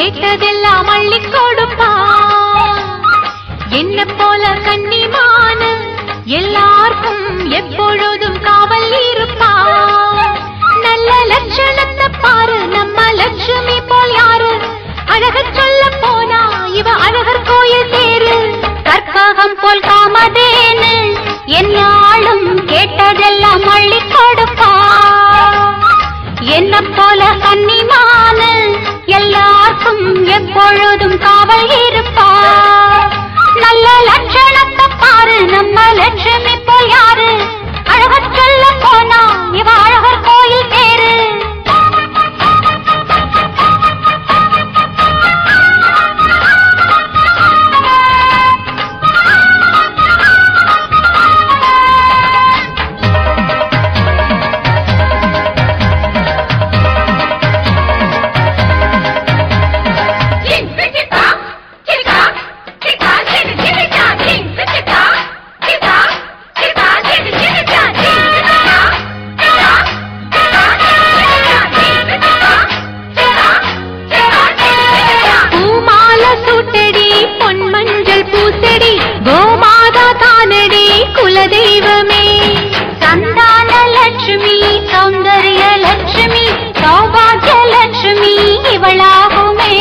கேட்டதெல்லாம் அள்ளி கொடுப்பா என்ன போல கன்னிமான எல்லாருக்கும் எப்பொழுதும் காவல் இருப்பா நல்ல லட்சணத்தை பாரு நம்ம லட்சுமி போல் யாரு அழகச் சொல்ல போனா இவ அழகர் கோயில் தேரு கற்பகம் போல் காமதேனு என்னாலும் கேட்டதெல்லாம் அள்ளி கொடுப்பா என்ன போல கன்னிமான எல்லாருக்கும் எப்பொழுதும் காவல் இருப்பா நல்ல லட்சணத்தை பாரு நம்ம லட்சுமி போல் யாரு அழகச் சொல்ல போனா இவ அழகர் கோயில் தேரு பூமால சூட்டடி பொன் மஞ்சள் பூசடி கோமாதா தானடி குலதெய்வமே சந்தான லட்சுமி சௌந்தர்ய லட்சுமி சௌபாகிய லட்சுமி இவளாகுமே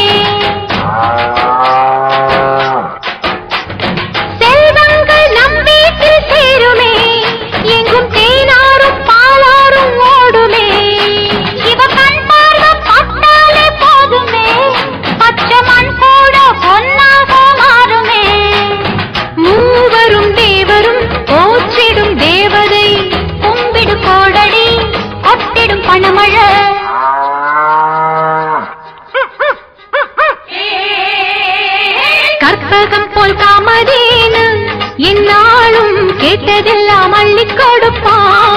செல்வங்கள் நம் வீட்டில் சேருமே எங்கும் தேனாரும் பாலாரும் ஓடுமே இவ கண் பார்வை பட்டாலே போதுமே பச்சை மண் கூட பொன்னாக மாறுமே மூவரும் தேவரும் போற்றிடும் தேவதை கும்பிடு கோடடி கொட்டிடும் பணமழை கற்பகம் போல் காமதேனு என்னாலும் கேட்டதெல்லாம் அள்ளி கொடுப்பா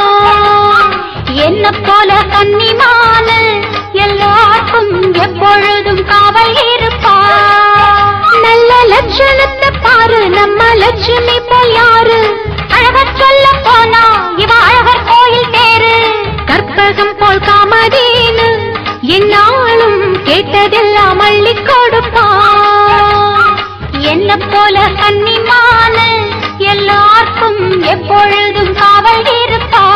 என்ன போல கன்னிமான எல்லாருக்கும் எப்பொழுதும் காவல் இருப்பா நல்ல லட்சணத்தை பாரு நம்ம லட்சுமி போல் யாரு அழகச் சொல்ல போனா இவ அழகர் கோயில் தேரு கற்பகம் போல் காமதேனு என்னாலும் கேட்டதெல்லாம் அள்ளி கொடுப்பா என்ன போல கன்னிமான எல்லாருக்கும் எப்பொழுதும் காவல் இருப்பா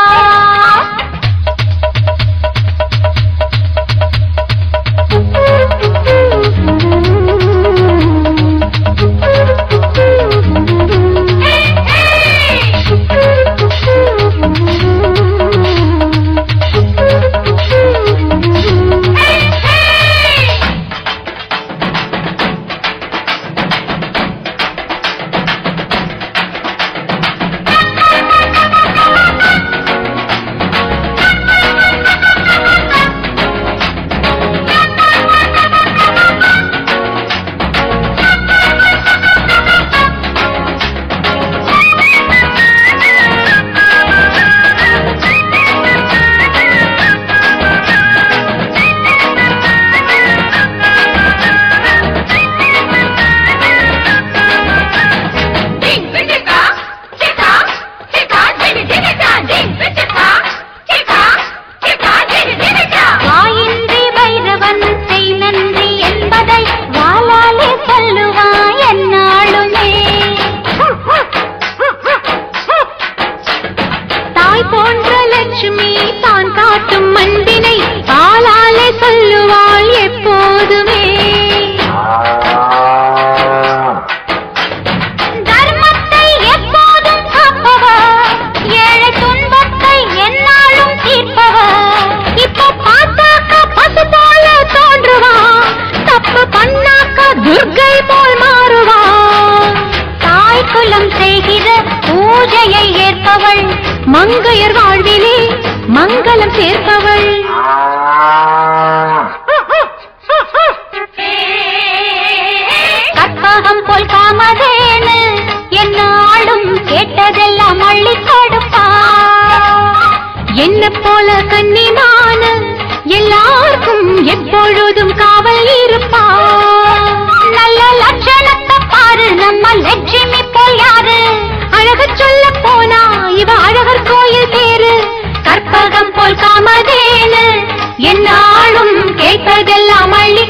வாயின்றி வைரவன் செய் நன்றி என்பதை வாளாலே சொல்லுவாய் என்னாலுமே தாய் போன்ற லட்சுமி தான் காட்டும் அன்பினை பாலாலே சொல்லுவாள் எப்போதுமே தர்மத்தை எப்போதும் காப்பவர் ஏழை துன்பத்தை என்னாலும் தீர்ப்பவர் இப்போ பார்த்தாக்க பசு போல தோன்றுவா தப்பு பண்ணாக்க துர்கை போல் மாறுவா தாய் குலம் செய்கிற பூஜையை ஏற்பவள் மங்கையர் வாழ்விலே மங்களம் சேர்ப்பவள் கற்பகம் போல் காமதேனு என்னாலும் கேட்டதெல்லாம் அள்ளி கொடுப்பா என்ன போல கன்னிமான எல்லாருக்கும் எப்பொழுதும் காவல் இருப்பா நல்ல லட்சணத்தை பாரு நம்ம லட்சுமி போல் யாரு அழகச் சொல்ல போனா இவ அழகர் கோயில் தேரு கற்பகம் போல் காமதேனு என்னாலும் கேட்பதெல்லாம் அள்ளி